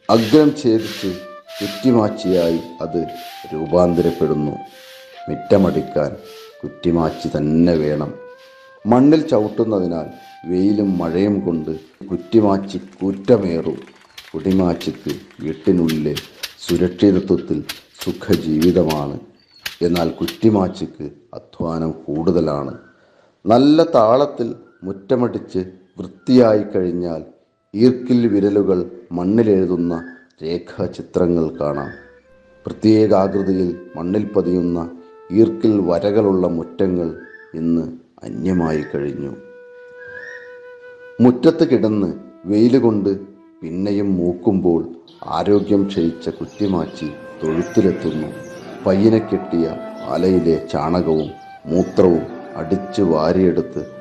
അഗ്രം ഛേദിച്ച് കുറ്റിമാച്ചിയായി അത് രൂപാന്തരപ്പെടുന്നു മിറ്റമടിക്കാൻ കുറ്റിമാച്ചി തന്നെ വേണം മണ്ണിൽ ചവിട്ടുന്നതിനാൽ വെയിലും മഴയും കൊണ്ട് കുറ്റിമാച്ചി കൂറ്റമേറും കുടിമാച്ചിക്ക് വീട്ടിനുള്ളിലെ സുരക്ഷിതത്വത്തിൽ സുഖജീവിതമാണ് എന്നാൽ കുറ്റിമാച്ചിക്ക് അധ്വാനം കൂടുതലാണ് നല്ല താളത്തിൽ മുറ്റമടിച്ച് വൃത്തിയായി കഴിഞ്ഞാൽ ഈർക്കിൽ വിരലുകൾ മണ്ണിലെഴുതുന്ന രേഖാചിത്രങ്ങൾ കാണാം പ്രത്യേക ആകൃതിയിൽ മണ്ണിൽ പതിയുന്ന ഈർക്കിൽ വരകളുള്ള മുറ്റങ്ങൾ ഇന്ന് അന്യമായി കഴിഞ്ഞു മുറ്റത്ത് കിടന്ന് വെയിലുകൊണ്ട് പിന്നെയും മൂക്കുമ്പോൾ ആരോഗ്യം ക്ഷയിച്ച കുറ്റിമാച്ചി തൊഴുത്തിലെത്തുന്നു പയ്യനെ കെട്ടിയ ആലയിലെ ചാണകവും മൂത്രവും അടിച്ചു വാരിയെടുത്ത്